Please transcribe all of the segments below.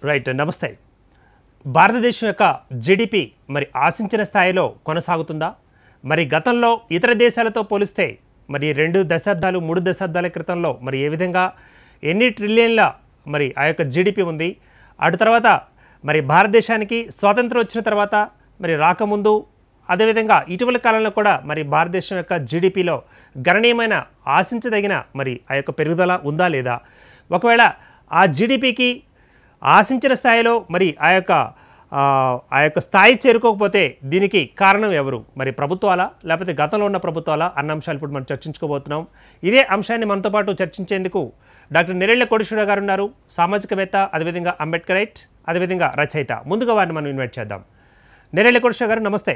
Right నమస్తే భారతదేశం యొక్క జీడిపి మరి ఆశించిన స్థాయిలో కొనసాగుతుందా మరి గతంలో ఇతర దేశాలతో పోలిస్తే మరి రెండు దశాబ్దాలు మూడు దశాబ్దాల క్రితంలో మరి ఏ విధంగా ఎన్ని ట్రిలియన్ల మరి ఆ యొక్క జీడిపి ఉంది అటు తర్వాత మరి భారతదేశానికి స్వాతంత్రం వచ్చిన తర్వాత మరి రాకముందు అదేవిధంగా ఇటీవల కాలంలో కూడా మరి భారతదేశం యొక్క జీడిపిలో గణనీయమైన ఆశించదగిన మరి ఆ యొక్క పెరుగుదల ఉందా లేదా ఒకవేళ ఆ జీడిపికి ఆశించిన స్థాయిలో మరి ఆ యొక్క ఆ, ఆ యొక్క స్థాయి చేరుకోకపోతే దీనికి కారణం ఎవరు మరి ప్రభుత్వాలా లేకపోతే గతంలో ఉన్న ప్రభుత్వాలా అన్న అంశాలు ఇప్పుడు మనం చర్చించుకోబోతున్నాం ఇదే అంశాన్ని మనతో పాటు చర్చించేందుకు డాక్టర్ నెరెళ్ల కోటేశ్వర గారు ఉన్నారు సామాజికవేత్త అదేవిధంగా అంబేద్కరైట్ అదేవిధంగా రచయిత ముందుగా వారిని మనం ఇన్వైట్ చేద్దాం నెరెళ్ల కోటేశ్వర గారు నమస్తే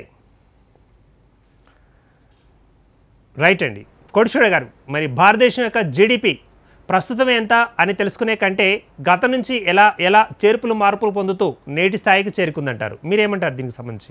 రైట్ అండి కోటేశ్వర గారు మరి భారతదేశం యొక్క జీడిపి ప్రస్తుతం ఎంత అని తెలుసుకునే కంటే గత నుంచి ఎలా ఎలా చేర్పులు మార్పులు పొందుతూ నేటి స్థాయికి చేరుకుందంటారు మీరేమంటారు దీనికి సంబంధించి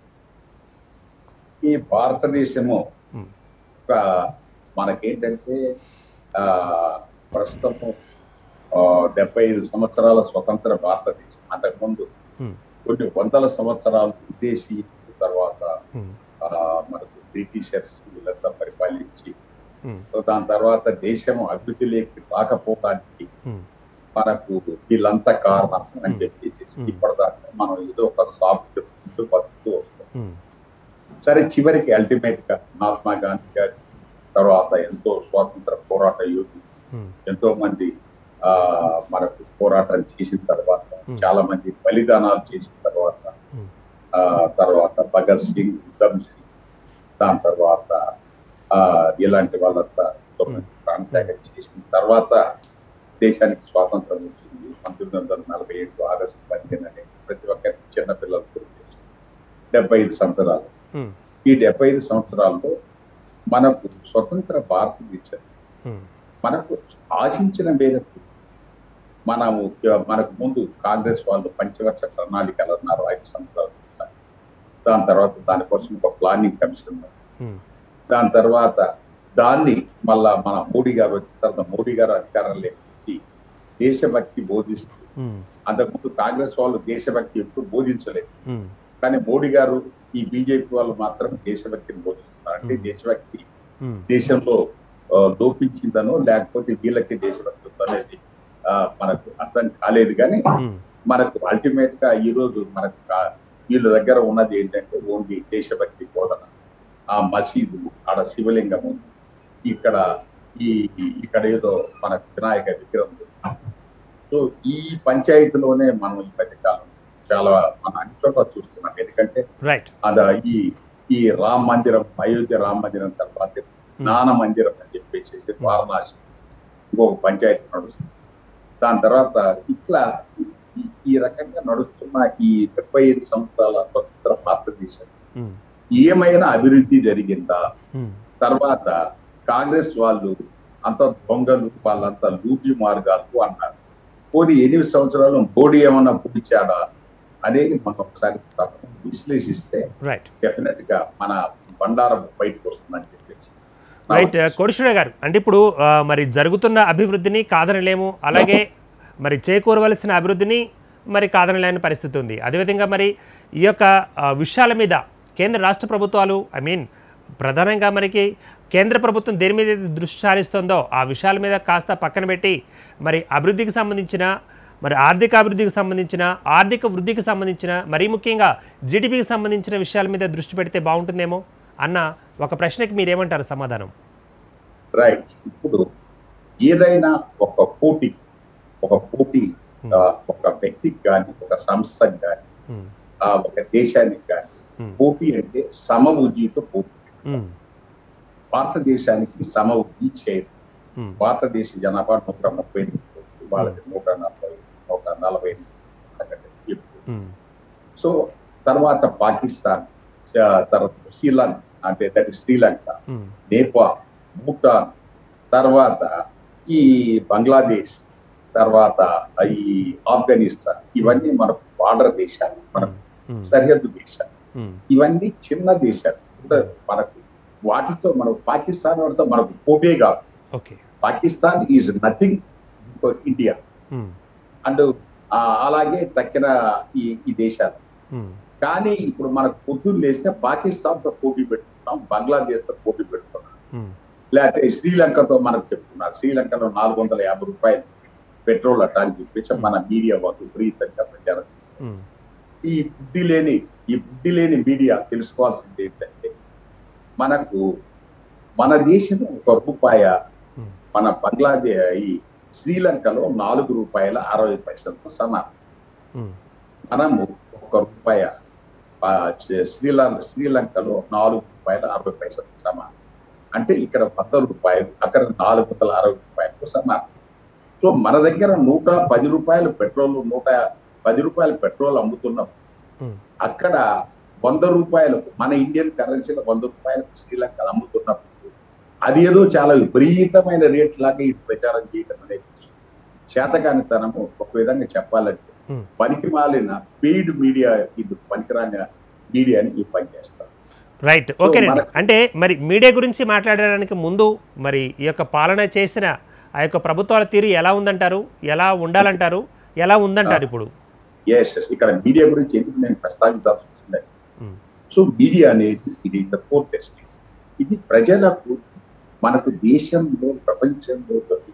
ఈ భారతదేశము ఒక మనకేంటంటే ఆ ప్రస్తుతము ఆ, డెబ్బై ఐదు సంవత్సరాల స్వతంత్ర భారతదేశం అంతకుముందు Hmm. కొన్ని వందల సంవత్సరాలు విదేశీ తర్వాత Hmm. ఆ, మనకు బ్రిటిషర్స్ వీళ్ళంతా పరిపాలించి Hmm. సో దాని తర్వాత దేశం అభివృద్ధిలోకి రాకపోవడానికి Hmm. మనకు వీళ్ళంతా కారణం అని చెప్పేసి Hmm. ఇప్పటిదాకా మనం ఏదో ఒక సాఫ్ట్ బతుకుతూ వస్తాం Hmm. సరే చివరికి అల్టిమేట్ గా మహాత్మా గాంధీ గారి తర్వాత ఎంతో స్వాతంత్ర పోరాట యోధులు Hmm. ఎంతో మంది ఆ మనకు పోరాటం చేసిన తర్వాత Hmm. చాలా మంది బలిదానాలు చేసిన తర్వాత Hmm. ఆ తర్వాత భగత్ సింగ్ ఉధమ్ సింగ్ దాని తర్వాత ఆ ఇలాంటి వాళ్ళంతా ఎంతో మంది ప్రాణత్యాగం చేసిన తర్వాత దేశానికి స్వాతంత్రం వచ్చింది పంతొమ్మిది వందల నలభై ఏడు ఆగస్టు పదిహేను అని ప్రతి ఒక్కరి చిన్న పిల్లలకు డెబ్బై ఐదు సంవత్సరాలు Hmm. ఈ డెబ్బై ఐదు సంవత్సరాల్లో మనకు స్వతంత్ర భారతదేశం Hmm. మనకు ఆశించిన మేరకు మనము మనకు ముందు కాంగ్రెస్ వాళ్ళు పంచవర్ష ప్రణాళికలు అన్నారు ఐదు సంవత్సరాలు దాని తర్వాత దానికోసం ఒక ప్లానింగ్ కమిషన్ ఉంది. Hmm. దాని తర్వాత దాన్ని మళ్ళా మన మోడీ గారు వచ్చిన తర్వాత మోడీ గారు అధికారంలో వచ్చి దేశభక్తి బోధిస్తూ Hmm. అంతకుముందు కాంగ్రెస్ వాళ్ళు దేశభక్తి ఎప్పుడు బోధించలేదు Hmm. కానీ మోడీ గారు ఈ బీజేపీ వాళ్ళు మాత్రం దేశభక్తిని బోధిస్తున్నారు అంటే Hmm. దేశభక్తి Hmm. దేశంలో ఆ, లోపించిందనో లేకపోతే వీళ్ళకి దేశభక్తి ఉందో అనేది ఆ, మనకు అర్థం కాలేదు కానీ Hmm. మనకు అల్టిమేట్ గా ఈ రోజు మనకు కా- వీళ్ళ దగ్గర ఉన్నది ఏంటంటే ఓన్లీ దేశభక్తి బోధన ఆ మసీదు ఆడ శివలింగం ఉంది ఇక్కడ ఈ ఇక్కడ ఏదో మన వినాయక విగ్రహం ఉంది సో ఈ పంచాయతీలోనే మనం ఈ మధ్యకాలం చాలా మన అన్ని చోట్ల చూస్తున్నాం ఎందుకంటే రైట్ అద ఈ ఈ రామ మందిరం అయోధ్య రామ మందిరం తర్వాత జ్ఞాన మందిరం అని చెప్పేసి వారణాసి ఇంకొక పంచాయతీ నడుస్తుంది దాని తర్వాత ఇట్లా ఈ- ఈ రకంగా నడుస్తున్న ఈ డెబ్బై ఐదు సంవత్సరాల స్వతంత్ర భారతదేశం Hmm. ఏమైనా అభివృద్ధి జరిగిందా Hmm. తర్వాత కాంగ్రెస్ వాళ్ళు అంత దొంగలు వాళ్ళంతా లూపి మార్గాలు అన్నారు పోనీ ఎనిమిది సంవత్సరాలు మోడీ ఏమన్నా పుడిచాడా అనేది మనం ఒకసారి తప్పకుండా విశ్లేషిస్తే రైట్ డెఫినెట్ గా మన బండారం బయటకు వస్తుందని చెప్పేసి నా రైట్ కోటేశ్వర గారు అంటే ఇప్పుడు ఆ, మరి జరుగుతున్న అభివృద్ధిని కాదనలేము అలాగే మరి చేకూరవలసిన అభివృద్ధిని మరి కాదనలేని పరిస్థితి ఉంది అదేవిధంగా మరి ఈ యొక్క ఆ, విషయాల మీద కేంద్ర రాష్ట్ర ప్రభుత్వాలు ఐ మీన్ ప్రధానంగా మనకి కేంద్ర ప్రభుత్వం దేని మీద అయితే దృష్టి సారిస్తుందో ఆ విషయాల మీద కాస్త పక్కన పెట్టి మరి అభివృద్ధికి సంబంధించిన మరి ఆర్థిక అభివృద్ధికి సంబంధించిన ఆర్థిక వృద్ధికి సంబంధించిన మరీ ముఖ్యంగా జీడిపికి సంబంధించిన విషయాల మీద దృష్టి పెడితే బాగుంటుందేమో అన్న ఒక ప్రశ్నకి మీరేమంటారు సమాధానం రైట్ ఇప్పుడు ఏదైనా ఒక పోటీ ఒక పోటీ ఆ, ఒక వ్యక్తికి కానీ ఒక సంస్థకి కానీ Hmm. ఆ, ఒక దేశానికి కానీ Hmm. పోటీ అంటే సమ ఉద్యతో పోటీ Hmm. భారతదేశానికి సమ ఉద్ది చేయదు Hmm. భారతదేశ జనాభా నూట ముప్పై ఎనిమిది కోట్లు. వాళ్ళకి నూట నలభై నూట నలభై ఎనిమిది అంతకంటే ఎక్కువ. Hmm. సో తర్వాత పాకిస్తాన్ ఆ, తర్వాత శ్రీలంక అంటే దట్ శ్రీలంక Hmm. నేపాల్ భూటాన్ తర్వాత ఈ బంగ్లాదేశ్ తర్వాత ఈ ఆఫ్ఘనిస్తాన్ ఇవన్నీ మన బార్డర్ దేశాలు మన Hmm. సరిహద్దు దేశాలు Hmm. ఇవన్నీ చిన్న దేశాలు అంటే మనకు వాటితో మనకు పాకిస్తాన్ వాటితో మనకు పోటే కాదు okay Pakistan is nothing for India Hmm. And ఆ, అలాగే తక్కిన ఈ ఈ దేశాలు ఉమ్, కానీ ఇప్పుడు మనకు పొద్దున్న లేస్తే పాకిస్తాన్తో పోటీ పెట్టుకున్నాం బంగ్లాదేశ్తో పోటీ పెట్టుకున్నాం ఉమ్, లేకపోతే శ్రీలంకతో మనకు చెప్తున్నారు శ్రీలంకలో నాలుగు వందల యాభై రూపాయలు పెట్రోల్ అట్లా అని చెప్పేసి మన మీడియా వాళ్ళు విపరీతంగా ప్రచారం ఉమ్, ఈ బుద్ధి లేని ఈ బుద్ధి లేని మీడియా తెలుసుకోవాల్సింది ఏంటంటే మనకు మన దేశం ఒక రూపాయ ఉమ్, మన బంగ్లాదే ఈ శ్రీలంకలో నాలుగు రూపాయల అరవై పైసలతో సమానం ఉమ్, మనము ఒక రూపాయ ఆ, శ్రీలంక శ్రీలంకలో నాలుగు రూపాయల అరవై పైసలతో సమానం అంటే ఇక్కడ వంద రూపాయలు అక్కడ నాలుగు వందల అరవై రూపాయలతో సమానం సో మన దగ్గర నూట పది రూపాయలు పెట్రోల్ నూట పది రూపాయలు పెట్రోల్ అమ్ముతున్నాం ఉమ్, అక్కడ వంద రూపాయలకు మన ఇండియన్ కరెన్సీలో వంద రూపాయలకు శ్రీలంక అమ్ముతున్నప్పుడు అది ఏదో చాలా విపరీతమైన రేట్ లాగా ఈ ప్రచారం చేయడం అనేది చేతకానితనము ఒక విధంగా చెప్పాలంటే Hmm. పనికి మాలిన పెయిడ్ మీడియా ఇది పనికిరాని మీడియాని ఈ పని చేస్తారు రైట్ ఓకేనండి మనకు- అంటే మరి మీడియా గురించి మాట్లాడడానికి ముందు మరి ఈ యొక్క పాలన చేసిన ఆ యొక్క ప్రభుత్వాల తీరు ఎలా ఉందంటారు ఎలా ఉండాలంటారు ఎలా ఉందంటారు ఇప్పుడు ఎస్ ఎస్ ఇక్కడ మీడియా గురించి ఎందుకు నేను ప్రస్తావించాల్సి వచ్చింది ఉమ్, సో మీడియా అనేది ఇది ద ఫోర్ టెస్ట్ ఇది ప్రజలకు మనకు దేశంలో ప్రపంచంలో జరుగుతున్న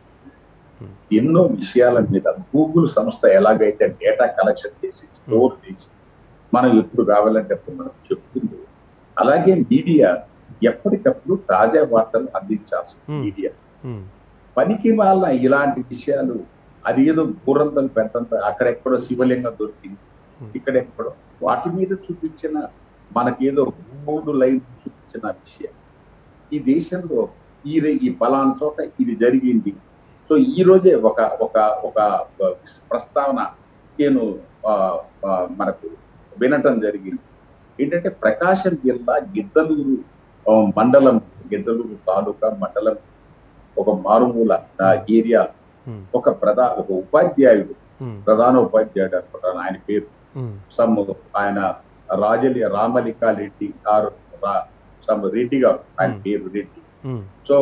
ఎన్నో విషయాల మీద గూగుల్ సంస్థ ఎలాగైతే డేటా కలెక్షన్ చేసి స్టోర్ చేసి మనం ఎప్పుడు కావాలంటే అప్పుడు మనం చెప్తుంది అలాగే మీడియా ఎప్పటికప్పుడు తాజా వార్తలు అందించాల్సింది Hmm. మీడియా ఉమ్, పనికి వాళ్ళ ఇలాంటి విషయాలు అది ఏదో బుర్రంతలు పెద్దంత అక్కడెక్కడో శివలింగం దొరికింది Hmm. ఇక్కడెక్కడో వాటి మీద చూపించిన మనకేదో మూడు లైన్ చూపించిన విషయం ఈ దేశంలో ఈ రే- ఈ పలానా చోట ఇది జరిగింది సో ఈ రోజే ఒక ఒక ఒక ప్రస్తావన నేను ఆ, ఆ, మనకు వినటం జరిగింది ఏంటంటే ప్రకాశం జిల్లా గిద్దలూరు ఆ, మండలం గిద్దలూరు తాలూకా మండలం ఒక మారుమూల ఆ, ఏరియా ఉమ్, ఒక ప్రధా ఒక ఉపాధ్యాయుడు ఉమ్, ప్రధాన ఉపాధ్యాయుడు అనుకుంటాను ఆయన పేరు ఉమ్, సమ్ ఆయన రాజలి రామలికా రెడ్డి గారు రా- సమ్ రెడ్డి గారు ఆయన Hmm. పేరు రెడ్డి ఉమ్, సో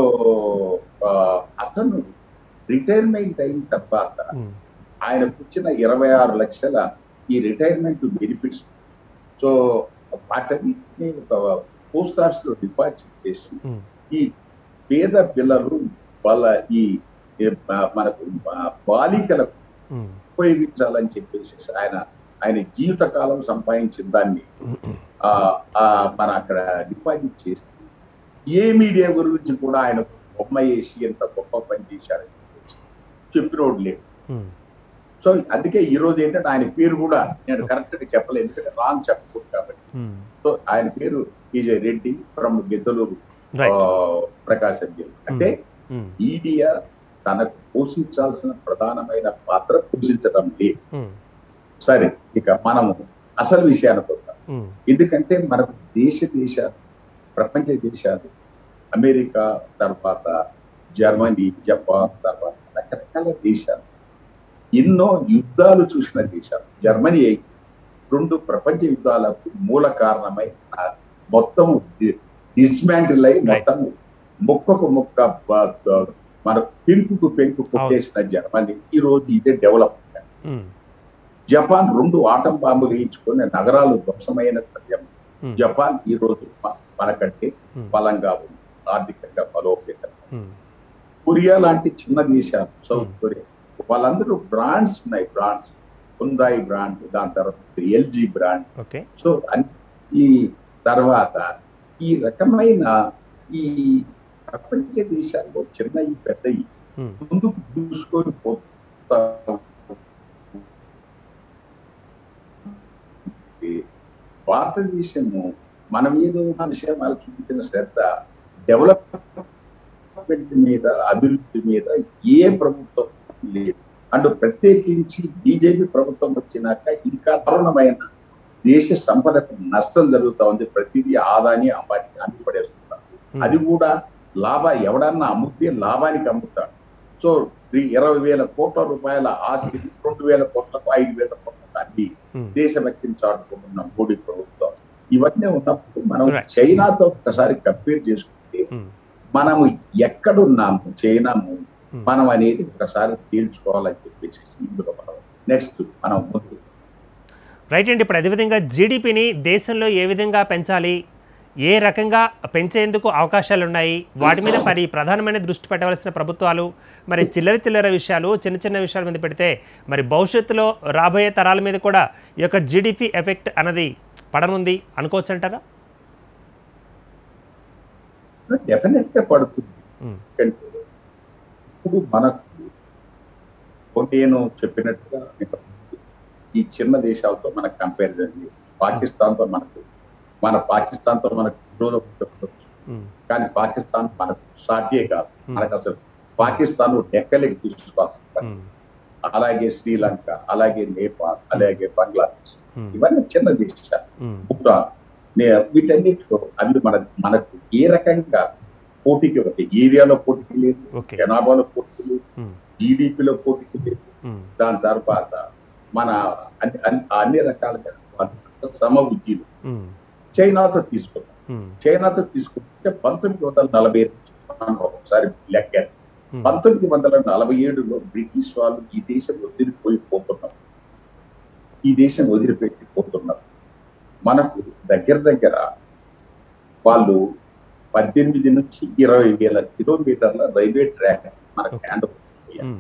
ఆ, అతను రిటైర్మెంట్ అయిన తర్వాత ఉమ్, ఆయనకు వచ్చిన ఇరవై ఆరు లక్షల ఈ రిటైర్మెంట్ బెనిఫిట్స్ సో వాటన్నిటిని ఒక పోస్ట్ ఆఫీస్ లో డిపాజిట్ చేసి ఉమ్, ఈ పేద పిల్లలు వాళ్ళ ఈ ఈ బ- మనకు బా- బాలికలకు ఉమ్, ఉపయోగించాలని చెప్పేసి ఆయన ఆయన జీవితకాలం సంపాదించిన దాన్ని ఆ, ఆ, మన అక్కడ డిపాజిట్ చేసి ఏ మీడియా గురించి కూడా ఆయన బొమ్మ వేసి ఎంత గొప్ప పని చేశారని చెప్పేసి చెప్పినోడు లేడు ఉమ్, సో అందుకే ఈ రోజు ఏంటంటే ఆయన పేరు కూడా నేను కరెక్ట్ గా చెప్పలేదు ఎందుకంటే రాంగ్ చెప్పకూడదు కాబట్టి ఉమ్, సో ఆయన పేరు is Reddy from Giddalur right ఆ, ప్రకాశం జిల్లా అంటే ఉమ్, మీడియా తనకు పోషించాల్సిన ప్రధానమైన పాత్ర పోషించడం లేదు ఉమ్, సరే ఇక మనము అసలు విషయానికి వద్దాం ఉమ్, ఎందుకంటే మనకు దేశ దేశాలు ప్రపంచ దేశాలు అమెరికా తర్వాత జర్మనీ జపాన్ తర్వాత రకరకాల దేశాలు ఎన్నో యుద్ధాలు చూసిన దేశాలు జర్మనీ అయితే రెండు ప్రపంచ యుద్ధాలకు మూల కారణమై ఆ మొత్తం డిస్మాంటిల్ అయి మొత్తం ముక్కకు ముక్క బ- బ- మన పెంకుకు పెంకు కొట్టేసిన జర్మనీ ఈ రోజు ఇదే డెవలప్ ఉమ్, జపాన్ రెండు ఆటం బాంబులు వేయించుకుని నగరాలు ధ్వంసమైన సమయం ఉమ్, జపాన్ ఈ రోజు మ- మనకంటే Hmm. బలంగా ఉంది ఆర్థికంగా బలోపేతం ఉమ్, కొరియా లాంటి చిన్న దేశాలు సౌత్ Hmm. కొరియా వాళ్ళందరూ బ్రాండ్స్ ఉన్నాయి బ్రాండ్స్ హుందాయి బ్రాండ్ దాని తర్వాత ఎల్జీ బ్రాండ్ ఓకే సో అన్- ఈ తర్వాత ఈ రకమైన ఈ ప్రపంచ దేశాల్లో చిన్నవి పెద్దవి ఉమ్, ముందుకు దూసుకొని పోతా ఉంటే భారతదేశము మనం ఏదో విషయాలు చూపించిన శ్రద్ధ డెవలప్మెంట్ మీద అభివృద్ధి మీద ఏ ప్రభుత్వం లేదు అండ్ ప్రత్యేకించి బీజేపీ ప్రభుత్వం వచ్చినాక ఇంకా దారుణమైన దేశ సంపదకు నష్టం జరుగుతా ఉంది ప్రతిదీ ఆదాని అంబానీ అన్ని పడేస్తున్నారు ఉమ్, అది కూడా లాభ ఎవడన్నా అమ్ముతే లాభానికి అమ్ముతాడు సో ఈ ఇరవై వేల కోట్ల రూపాయల ఆస్తి రెండు వేల కోట్లకు ఐదు వేల కోట్లకు అన్ని ఉమ్, దేశభక్తిని చాటుకుంటున్న మోడీ ప్రభుత్వం ఇవన్నీ ఉన్నప్పుడు మనం Right. చైనాతో ఒకసారి కంపేర్ చేసుకుంటే ఉమ్, మనము ఎక్కడున్నాము చైనాము Hmm. మనం అనేది ఒకసారి తేల్చుకోవాలని చెప్పేసి ఇందులో మనం నెక్స్ట్ మనం ముందు రైట్ అండి ఇప్పుడు అదేవిధంగా జీడిపిని దేశంలో ఏ విధంగా పెంచాలి ఏ రకంగా పెంచేందుకు అవకాశాలు ఉన్నాయి వాటి మీద మరి ప్రధానమైన దృష్టి పెట్టవలసిన ప్రభుత్వాలు మరి చిల్లర చిల్లర విషయాలు చిన్న చిన్న విషయాల మీద పెడితే మరి భవిష్యత్తులో రాబోయే తరాల మీద కూడా ఈ యొక్క జీడిపి ఎఫెక్ట్ అన్నది పడనుంది అనుకోవచ్చు అంటారా డెఫినెట్ గా పడుతుంది ఉమ్, ఎందుకంటే ఇప్పుడు మనకు నేను చెప్పినట్టుగా ఇంతకు ముందు ఈ చిన్న దేశాలతో మనకు కంపారిజన్ లేదు పాకిస్తాన్తో మనకు మన పాకిస్తాన్తో మనకు విరోధం ఉండకపోవచ్చు. ఉమ్, కానీ పాకిస్తాన్ మనకు సాధ్యే కాదు మనకు అసలు పాకిస్తాన్ డెక్కలకి తీసుకోవాల్సి వస్తుంది. ఉమ్, అలాగే శ్రీలంక అలాగే నేపాల్ అలాగే బంగ్లాదేశ్ ఉమ్, ఇవన్నీ చిన్న దేశాలు ఉమ్, భూటాన్ నే- వీటన్నిటిలో అవి మన మనకు ఏ రకంగా పోటీకి ఒకటి ఏరియాలో పోటీకి లేదు ఓకే జనాభాలో పోటీకి లేదు ఉమ్, జీడిపిలో పోటీకి లేదు ఉమ్, దాని తర్వాత మన అన్ని అన్ని- అన్ని రకాలుగా వాళ్ళు సమ ఉద్యీలు ఉమ్, చైనాతో తీసుకున్నాం ఉమ్, చైనాతో తీసుకుంటే పంతొమ్మిది వందల నలభై ఐదు నుంచి మనం ఒకసారి లెక్క ఉమ్, పంతొమ్మిది వందల నలభై ఏడులో బ్రిటిష్ వాళ్ళు ఈ దేశం వదిలిపోయి పోతున్నారు ఈ దేశం వదిలిపెట్టి పోతున్నారు మనకు దగ్గర దగ్గర వాళ్ళు పద్దెనిమిది నుంచి ఇరవై వేల కిలోమీటర్ల రైల్వే ట్రాక్ మనకు Okay. హ్యాండ్ ఉమ్,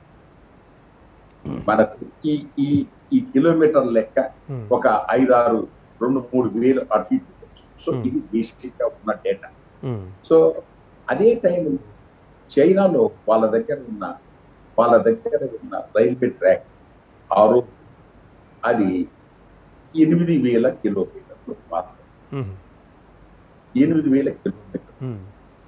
మనకు ఈ ఈ ఈ కిలోమీటర్ లెక్క ఉమ్, ఒక ఐదారు రెండు మూడు వేలు అటు ఇటు ఉండొచ్చు. So Hmm. ఇది బేసిక్ గా ఉన్న డేటా ఉమ్, సో అదే టైంలో చైనాలో వాళ్ళ దగ్గర ఉన్న వాళ్ళ దగ్గర ఉన్న రైల్వే ట్రాక్ ఆరు అది ఎనిమిది వేల కిలోమీటర్లు మాత్రం ఉమ్, ఎనిమిది వేల కిలోమీటర్లు ఉమ్,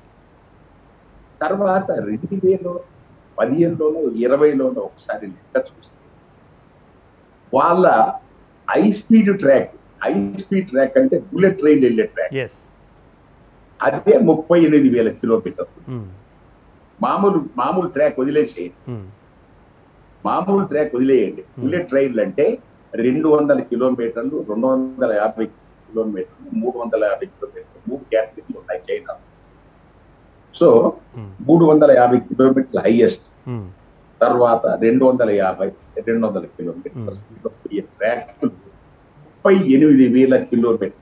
తర్వాత రెండు వేలు పదిహేనులోనో ఇరవైలోనో ఒకసారి లెక్క చూస్తే వాళ్ళ high speed track high speed track అంటే బుల్లెట్ ట్రైన్ వెళ్ళే ట్రాక్ ఎస్ అదే ముప్పై ఎనిమిది వేల కిలోమీటర్లు ఉమ్, మామూలు మామూలు ట్రాక్ వదిలేసి ఉమ్, మామూలు ట్రాక్ వదిలేయండి బుల్లెట్ ట్రైన్లు అంటే రెండు వందల కిలోమీటర్లు రెండు వందల యాభై కిలోమీటర్లు మూడు వందల యాభై కిలోమీటర్లు మూడు కేటగిరీలు ఉన్నాయి చైనా సో ఉమ్, మూడు వందల యాభై కిలోమీటర్లు హైయెస్ట్ ఉమ్, తర్వాత రెండు వందల యాభై రెండు వందల కిలోమీటర్ల Hmm. స్పీడ్లో పోయే ట్రాక్లు ముప్పై ఎనిమిది వేల కిలోమీటర్లు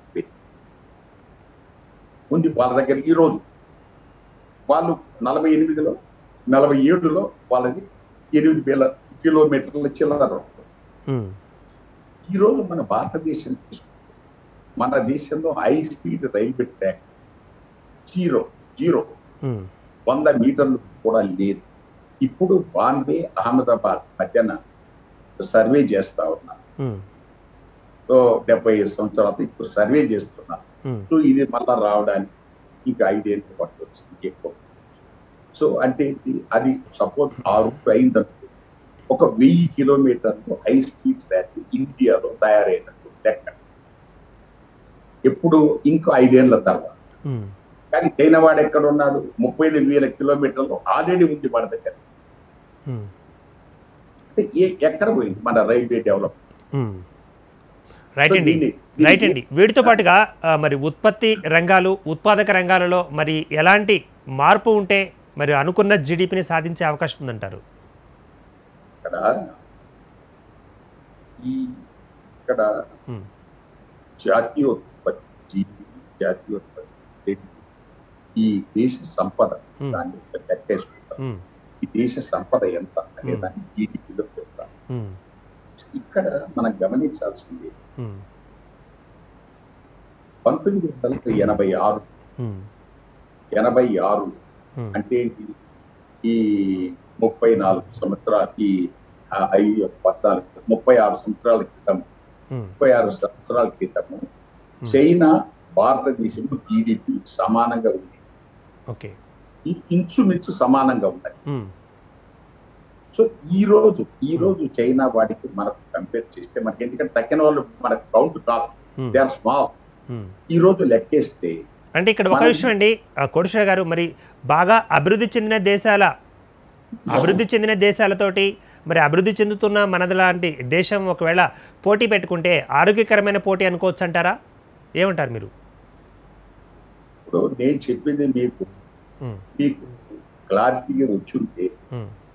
ఉంది వాళ్ళ దగ్గర ఈ రోజు వాళ్ళు నలభై ఎనిమిదిలో నలభై ఏడులో వాళ్ళది ఎనిమిది వేల కిలోమీటర్ల చిల్లర ఉమ్, ఈ రోజు మన భారతదేశం తీసుకుంటే మన దేశంలో high speed railway track zero zero um, వంద మీటర్లు కూడా లేదు ఇప్పుడు బాంబే అహ్మదాబాద్ మధ్యన సర్వే చేస్తా ఉన్నారు ఉమ్, సో డెబ్బై ఐదు సంవత్సరాలు ఇప్పుడు సర్వే చేస్తున్నారు ఉమ్, సో ఇది మళ్ళా రావడానికి ఇంకా ఐదేళ్ళు పట్టవచ్చు ఎక్కువ సో అంటే ఏంటి? అది సపోజ్ ఆరు అయిందనుకో ఒక వెయ్యి కిలోమీటర్లు హై స్పీడ్ ట్రాక్ ఇండియాలో తయారైనట్టు లెక్క ఎప్పుడు ఇంకో ఐదేళ్ల తర్వాత ఉమ్, కానీ చైనా వాడు ఎక్కడ ఉన్నాడు ముప్పై ఎనిమిది వేల కిలోమీటర్లు ఆల్రెడీ ఉంది మన దగ్గర ఉమ్, అంటే ఏ- ఎక్కడ పోయింది మన రైల్వే డెవలప్ ఉమ్. రైట్ అండి దీన్ని- రైట్ దీన్ని- అండి వీటితో పాటుగా ఆ, మరి ఉత్పత్తి రంగాలు ఉత్పాదక రంగాలలో మరి ఎలాంటి మార్పు ఉంటే మరి అనుకున్న జీడిపిని సాధించే అవకాశం ఉందంటారు ఇక్కడ ఈ ఇక్కడ ఉమ్, జాతీయోత్పత్తి జీడీ జాతీయోత్పత్తి రేటు, ఈ దేశ సంపద Hmm. దాన్ని లెక్కేసుకుంటాం ఉమ్, ఈ దేశ సంపద ఎంత అనే Hmm. దాన్ని జీడిపిలో చెప్తాం ఉమ్, ఇక్కడ మనం గమనించాల్సింది ఉమ్, పంతొమ్మిది వందల ఎనభై ఆరు ఉమ్, ఎనభై ఆరు ఉమ్, అంటే ఏంటి ఈ ముప్పై నాలుగు సంవత్సరాలు ఈ ఆ, ఐదు పద్నాలుగు ముప్పై ఆరు సంవత్సరాల క్రితం ఉమ్, ముప్పై ఆరు సంవత్సరాల క్రితము చైనా భారతదేశంలో జీడిపి సమానంగా ఉంది ఓకే ఈ ఇంచుమించు సమానంగా ఉన్నాయి ఉమ్, సో ఈ రోజు ఈ రోజు చైనా వాడికి మనకు కంపేర్ చేస్తే మనకి ఎందుకంటే తక్కిన వాళ్ళు మనకు కౌంట్ కాదు um, they are small um. ఈ రోజు లెక్కేస్తే అంటే ఇక్కడ ఒక మనం- విషయం అండి ఆ, కోటేశ్వర గారు మరి బాగా అభివృద్ధి చెందిన దేశాల అభివృద్ధి చెందిన దేశాలతోటి మరి అభివృద్ధి చెందుతున్న మనది లాంటి దేశం ఒకవేళ పోటీ పెట్టుకుంటే ఆరోగ్యకరమైన పోటీ అనుకోవచ్చు అంటారా ఏమంటారు మీరు ఇప్పుడు నేను చెప్పింది మీకు ఉమ్, మీకు క్లారిటీగా వచ్చుంటే ఉమ్,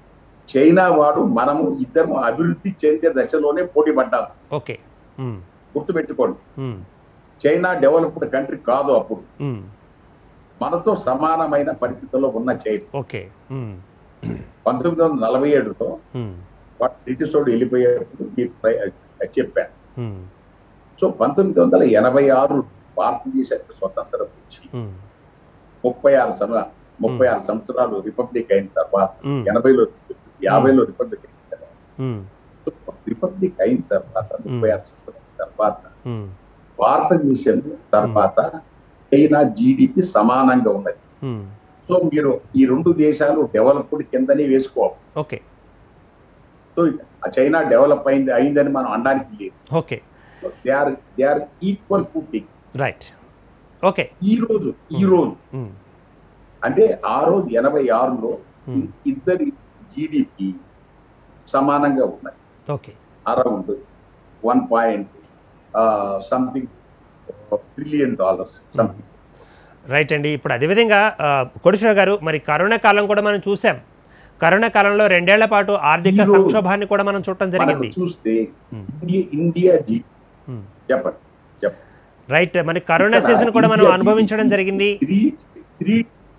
చైనా వాడు మనము ఇద్దరు అభివృద్ధి చెందే దశలోనే పోటీ పడ్డాం ఓకే ఉమ్, గుర్తుపెట్టుకోండి ఉమ్, చైనా డెవలప్డ్ కంట్రీ కాదు అప్పుడు ఉమ్, మనతో సమానమైన పరిస్థితుల్లో ఉన్న చైనా ఓకే ఉమ్, పంతొమ్మిది వందల నలభై ఏడులో ఉమ్, వాడు బ్రిటిష్ వాడు వెళ్ళిపోయేటప్పుడు మీకు ప్ర- చెప్పాను ఉమ్, సో పంతొమ్మిది వందల ఎనభై ఆరు భారతదేశానికి స్వతంత్రం వచ్చి ఉమ్, ముప్పై ఆరు సంవ ముప్పై ఆరు సంవత్సరాలు రిపబ్లిక్ అయిన తర్వాత ఉమ్, ఎనభైలో యాభైలో రిపబ్లిక్ అయిన తర్వాత ఉమ్, రిపబ్లిక్ అయిన తర్వాత ముప్పై ఆరు సంవత్సరాల తర్వాత ఉమ్, భారతదేశం తర్వాత చైనా జీడిపి సమానంగా ఉన్నది ఉమ్, సో మీరు ఈ రెండు దేశాలు డెవలప్డ్ కిందనే వేసుకోవాలి ఓకే సో ఆ చైనా డెవలప్ అయింది అయిందని మనం అనడానికి లేదు okay they are they are equal footing right okay ఈ రోజు ఈ రోజు ఉమ్, అంటే ఆ రోజు ఎనభై ఆరులో Hmm. ఇద్దరి జీడిపి సమానంగా ఉన్నాయి okay around one point something trillion dollars something right అండి ఇప్పుడు అదేవిధంగా ఆ, కోటేశ్వర గారు మరి కరోనా కాలం కూడా మనం చూసాం కరోనా కాలంలో రెండేళ్ల పాటు ఆర్థిక ఈరోజు సంక్షోభాన్ని కూడా మనం చూడటం మనకు జరిగింది చూస్తే Hmm. ఇండియా ఇండియా జీ ఉమ్, చెప్పండి చెప్పండి రైట్ మరి కరోనా ఇక్కడ సీజన్ కూడా మనం ఇండియా అనుభవించడం GDP జరిగింది three three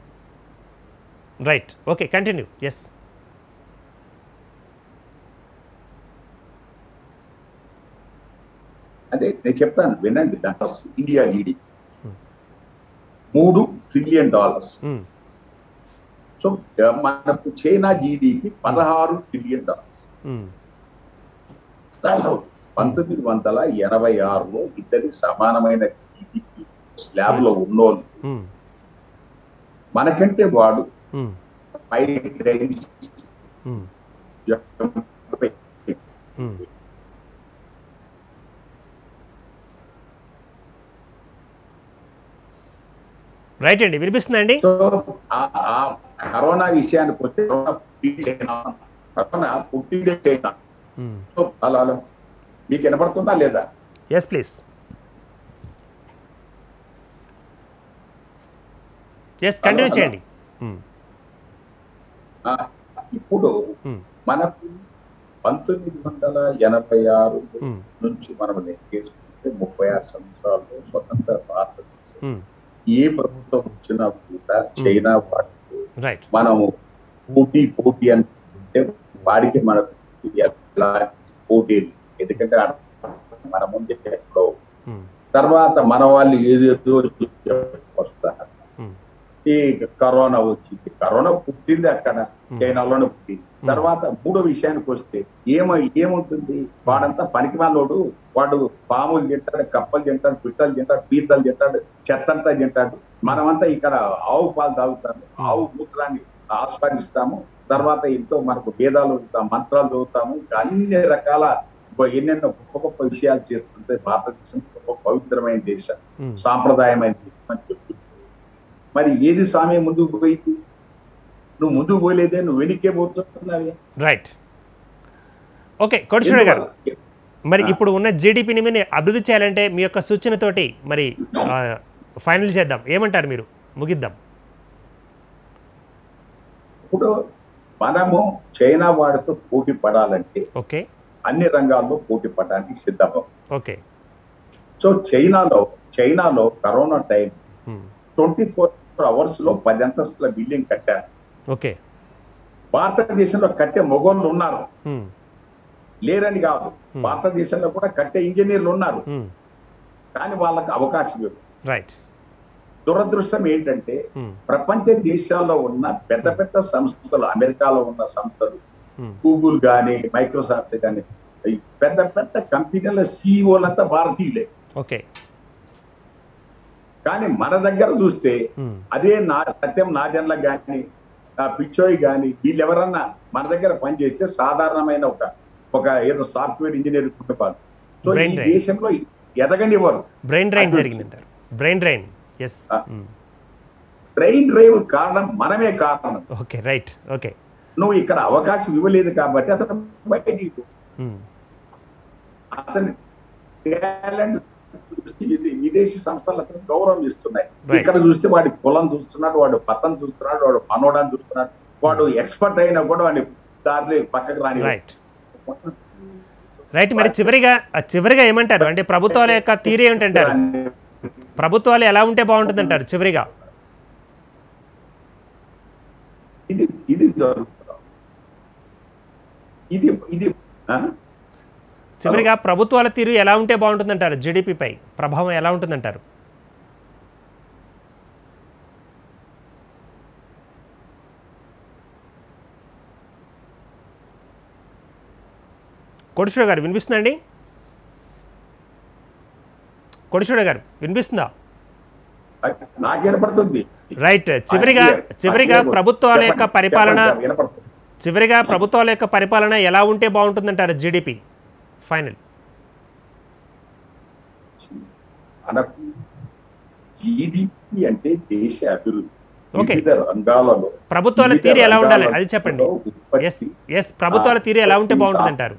right okay continue yes అదే నేను చెప్తాను వినండి డాలర్స్ ఇండియా జీడిపి మూడు ట్రిలియన్ డాలర్స్ సో మనకు చైనా జీడిపి పదహారు ట్రిలియన్ డాలర్స్ పంతొమ్మిది వందల ఎనభై ఆరులో ఇద్దరి సమానమైన జీడిపి స్లాబ్ లో ఉన్నోళ్ళు మనకంటే వాడు పై రేంజ్ రైట్ అండి వినిపిస్తుందండి సో ఆ- ఆ కరోనా విషయానికి వస్తే కరోనా పుట్టింది చైనా కరోనా పుట్టిందే చైనా సో అలా అలా. మీకు వినపడుతుందా లేదా yes please yes continue hello, చేయండి ఆ, ఇప్పుడు Hmm. మనకు పంతొమ్మిది వందల ఎనభై ఆరు Hmm. నుంచి మనం లెక్కేసుకుంటే ముప్పై ఆరు సంవత్సరాల్లో స్వతంత్ర భారతదేశం ఏ ప్రభుత్వం వచ్చినా కూడా చైనా వాటితో రైట్ మనము పోటీ పోటీ అంటే వాడికి మనకు ఎలాంటి పోటీ లేదు. ఎందుకంటే ఆడ మన ముందే ఎక్కడో తర్వాత మన వాళ్ళు ఏదేదో వస్తారు ఈ కరోనా వచ్చింది కరోనా పుట్టింది అక్కడ చైనాలోనే పుట్టింది తర్వాత మూడో విషయానికి వస్తే ఏమో ఏముంటుంది వాడంతా పనికి వాళ్ళోడు వాడు పాములు తింటాడు కప్పలు తింటాడు పిట్టలు తింటాడు పీతలు తింటాడు చెత్తంతా తింటాడు మనమంతా ఇక్కడ ఆవు పాలు తాగుతాము ఆవు మూత్రాన్ని ఆస్వాదిస్తాము తర్వాత ఎంతో మనకు వేదాలు చదువుతాం, మంత్రాలు చదువుతాము ఇంకా అన్ని రకాల గొ- ఎన్నెన్నో గొప్ప గొప్ప విషయాలు చేస్తుంటే భారతదేశం గొప్ప పవిత్రమైన దేశం సాంప్రదాయమైన దేశం అని చెప్తుంది మరి ఏది స్వామి ముందుకు పోయింది నువ్వు ముందుకు పోలేదే నువ్వు వెనక్కే పోతున్నావే రైట్ ఓకే కోటేశ్వర గారు మరి ఇప్పుడు ఉన్న జీడిపిని మీరు అభివృద్ధి చేయాలంటే మీ యొక్క సూచనతోటి మరి ఫైనల్ చేద్దాం ఏమంటారు మీరు ముగిద్దాం ఇప్పుడు మనము చైనా వాడితో పోటీ పడాలంటే ఓకే అన్ని రంగాల్లో పోటీ పడడానికి సిద్ధం ఓకే సో చైనాలో చైనాలో corona time um, twenty four hours లో పది అంతస్తుల బిల్డింగ్ కట్టారు ఓకే భారతదేశంలో కట్టే మొగోళ్ళు ఉన్నారు ఉమ్, లేరని కాదు భారతదేశంలో కూడా కట్టే ఇంజనీర్లు ఉన్నారు ఉమ్, కానీ వాళ్ళకి అవకాశం ఇవ్వరు రైట్ దురదృష్టం ఏంటంటే ఉమ్, ప్రపంచ దేశాల్లో ఉన్న పెద్ద పెద్ద సంస్థలు అమెరికాలో ఉన్న సంస్థలు ఉమ్, గూగుల్ కానీ మైక్రోసాఫ్ట్ కానీ ఈ పెద్ద పెద్ద కంపెనీల సీఈఓలంతా భారతీయులే ఓకే కానీ మన దగ్గర చూస్తే ఉమ్, అదే నా సత్యం నాదెన్ల గాని ఆ పిచ్చోయ్ గాని వీళ్ళు ఎవరన్నా మన దగ్గర పనిచేస్తే సాధారణమైన ఒక ఒక ఏదో సాఫ్ట్వేర్ ఇంజనీర్ కుటుంబాలు సో ఈ Brain drain. దేశంలో ఎదగనివ్వరు బ్రెయిన్ డ్రైన్ అభివృద్ధి. జరిగిందంటారు బ్రెయిన్ డ్రైన్ ఎస్ ఆ. బ్రెయిన్ డ్రైవ్ కారణం మనమే కారణం ఓకే రైట్ ఓకే నువ్వు ఇక్కడ అవకాశం ఇవ్వలేదు కాబట్టి అతను బయటికి పో. ఉమ్, అతని టాలెంట్ చూసి ఇది విదేశీ సంస్థలు అతను గౌరవం ఇస్తున్నాయి Right. ఇక్కడ చూస్తే వాడి కులం చూస్తున్నాడు వాడు పతం చూస్తున్నాడు వాడు మనోడాన్ని చూస్తున్నాడు వాడు ఎక్స్పర్ట్ అయినా కూడా వాడిని దారిలో పక్కకు రాని రైట్ రైట్ మరి చివరిగా చివరిగా ఏమంటారు అంటే ప్రభుత్వాల యొక్క తీరు ఏమిటంటారు ప్రభుత్వాలు ఎలా ఉంటే బాగుంటుందంటారు చివరిగా ఇది ఇది జరుగుతుంది ఇది ఇది ఆ? చివరిగా ప్రభుత్వాల తీరు ఎలా ఉంటే బాగుంటుందంటారు జీడిపిపై ప్రభావం ఎలా ఉంటుందంటారు కోటేశ్వర గారు వినిపిస్తుందండి కోటేశ్వర గారు వినిపిస్తుందా నాకు వినపడుతుంది రైట్ చివరిగా చివరిగా ప్రభుత్వాల యొక్క పరిపాలన చెప్పండి, వినపడుతుంది చివరిగా ప్రభుత్వాల యొక్క పరిపాలన ఎలా ఉంటే బాగుంటుందంటారు జీడిపి ఫైనల్ మనకు జీడిపి అంటే దేశ అభివృద్ధి Okay. వివిధ రంగాలలో ప్రభుత్వాల వివిధ తీరు ఎలా ఉండాలి రంగాలలో అది చెప్పండి ఉత్పత్తి, ఎస్ ఎస్ ప్రభుత్వాల తీరు ఎలా ఉంటే బాగుంటుందంటారు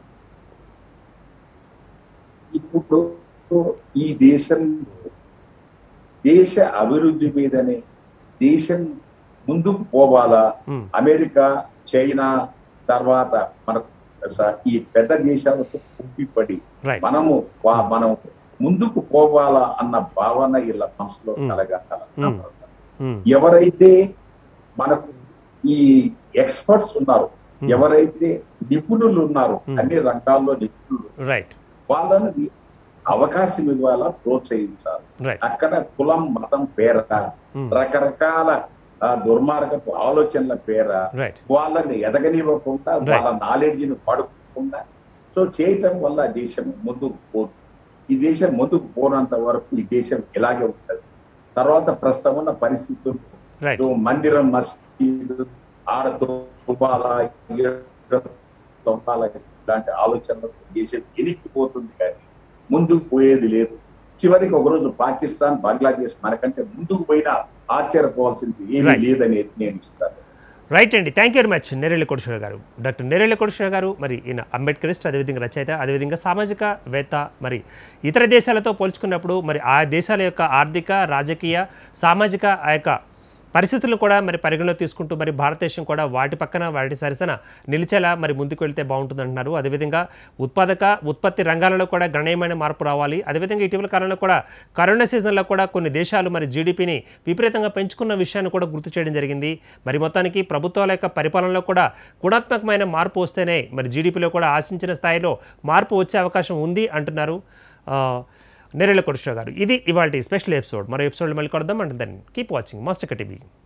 ఇప్పుడు ఈ దేశం దేశ అభివృద్ధి మీదనే దేశం ముందుకు పోవాలా మ్మ్. అమెరికా చైనా తర్వాత మనకు స- ఈ పెద్ద దేశాలతో కుప్పిపడి రైట్ మనము వా- మనం ముందుకు పోవాలా అన్న భావన ఇలా మనసులో మ్మ్. కలగాల మ్మ్. మ్మ్. ఎవరైతే మనకు ఈ ఎక్స్పర్ట్స్ ఉన్నారు ఎవరైతే నిపుణులు ఉన్నారు మ్మ్. అన్ని రంగాల్లో నిపుణులు రైట్ వాళ్ళని అవకాశం ఇవ్వాలా ప్రోత్సహించాలి రైట్ అక్కడ కులం మతం పేర మ్మ్. రకరకాల ఆ, దుర్మార్గపు ఆలోచనల పేర రైట్ వాళ్ళని ఎదగనివ్వకుండా వాళ్ళ నాలెడ్జ్ ని పడుకోకుండా సో చేయటం వల్ల దేశం ముందుకు పోదు ఈ దేశం ముందుకు పోనంత వరకు ఈ దేశం ఇలాగే ఉంటది తర్వాత ప్రస్తుతం ఉన్న పరిస్థితులు రైట్ ఇటు మందిరం మసీదు ఆడతో తుపాల తొంపాల ఇలాంటి ఆలోచనలకు దేశం ఎనిక్కిపోతుంది కానీ ముందుకు పోయేది లేదు చివరికి ఒకరోజు పాకిస్తాన్ బంగ్లాదేశ్ మనకంటే ముందుకు పోయినా ఆశ్చర్యపోవాల్సింది ఏమీ Right. లేదనేది నేను ఇస్తాను రైట్ అండి thank you very much Nerella Koteswara గారు డాక్టర్ నెరెళ్ళ కోటేశ్వర గారు మరి ఈయన అంబేద్కరిస్ట్ అదేవిధంగా రచయిత అదేవిధంగా సామాజిక వేత్త మరి ఇతర దేశాలతో పోల్చుకున్నప్పుడు మరి ఆ దేశాల యొక్క ఆర్థిక రాజకీయ సామాజిక ఆ యొక్క పరిస్థితులను కూడా మరి పరిగణలో తీసుకుంటూ మరి భారతదేశం కూడా వాటి పక్కన వాటి సరసన నిలిచేలా మరి ముందుకు వెళ్తే బాగుంటుంది అంటున్నారు అదేవిధంగా ఉత్పాదక ఉత్పత్తి రంగాలలో కూడా గణనీయమైన మార్పు రావాలి అదేవిధంగా ఇటీవల కాలంలో కూడా కరోనా సీజన్లో కూడా కొన్ని దేశాలు మరి జీడిపిని విపరీతంగా పెంచుకున్న విషయాన్ని కూడా గుర్తు చేయడం జరిగింది మరి మొత్తానికి ప్రభుత్వాల యొక్క పరిపాలనలో కూడా గుణాత్మకమైన మార్పు వస్తేనే మరి జీడిపిలో కూడా ఆశించిన స్థాయిలో మార్పు వచ్చే అవకాశం ఉంది అంటున్నారు ఆ, నెరెళ్ళ కొడుషో గారు ఇది ఇవాళ స్పెషల్ ఎపిసోడ్ మరో ఎపిసోడ్లో మళ్ళీ కొడదాం అంటే దాన్ని కీప్ వాచింగ్ మాస్టర్ టీవీ